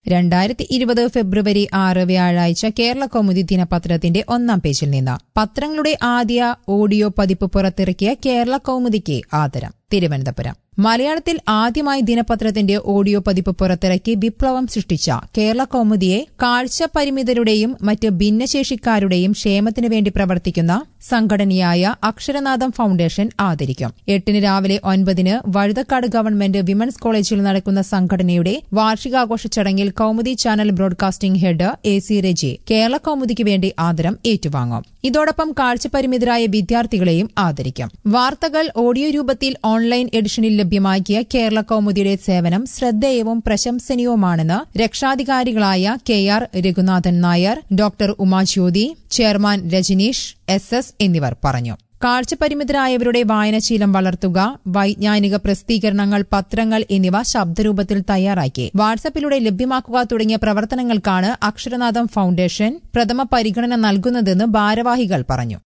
രണ്ടായിരത്തി ഇരുപത് ഫെബ്രുവരി ആറ് വ്യാഴാഴ്ച കേരള കൗമുദി ദിനപത്രത്തിന്റെ ഒന്നാം പേജിൽ നിന്ന് പത്രങ്ങളുടെ ആദ്യ ഓഡിയോ പതിപ്പ് പുറത്തിറക്കിയ കേരള കൗമുദിക്ക് ആദരം തിരുവനന്തപുരം മലയാളത്തിൽ ആദ്യമായി ദിനപത്രത്തിന്റെ ഓഡിയോ പതിപ്പ് പുറത്തിറക്കി വിപ്ലവം സൃഷ്ടിച്ച കേരള കൗമുദിയെ കാഴ്ച പരിമിതരുടെയും മറ്റ് ഭിന്നശേഷിക്കാരുടെയും ക്ഷേമത്തിനു വേണ്ടി പ്രവർത്തിക്കുന്ന സംഘടനയായ അക്ഷരനാഥം ഫൌണ്ടേഷൻ ആദരിക്കും എട്ടിന് രാവിലെ ഒൻപതിന് വഴുതക്കാട് ഗവൺമെന്റ് വിമൻസ് കോളേജിൽ നടക്കുന്ന സംഘടനയുടെ വാർഷികാഘോഷ ചടങ്ങിൽ Kaumudi channel broadcasting head A C Reji Kerala കൗമുദിക്ക് വേണ്ടി ആദരം ഏറ്റുവാങ്ങും ഇതോടൊപ്പം കാഴ്ചപരിമിതരായ വിദ്യാർത്ഥികളെയും ആദരിക്കും വാർത്തകൾ ഓഡിയോ രൂപത്തിൽ ഓൺലൈൻ എഡിഷനിൽ ലഭ്യമാക്കിയ കേരള കൗമുദിയുടെ സേവനം ശ്രദ്ധേയവും പ്രശംസനീയവുമാണെന്ന് രക്ഷാധികാരികളായ K R Raghunathan Nair doctor Umajyothi chairman Rajaneesh S S എന്നിവർ പറഞ്ഞു കാഴ്ചപരിമിതരായവരുടെ വായനശീലം വളർത്തുക വൈജ്ഞാനിക പ്രസിദ്ധീകരണങ്ങൾ പത്രങ്ങൾ എന്നിവ ശബ്ദരൂപത്തിൽ തയ്യാറാക്കി വാട്സപ്പിലൂടെ ലഭ്യമാക്കുക തുടങ്ങിയ പ്രവർത്തനങ്ങൾക്കാണ് അക്ഷരനാഥം ഫൌണ്ടേഷൻ പ്രഥമ പരിഗണന നൽകുന്നതെന്ന് ഭാരവാഹികൾ പറഞ്ഞു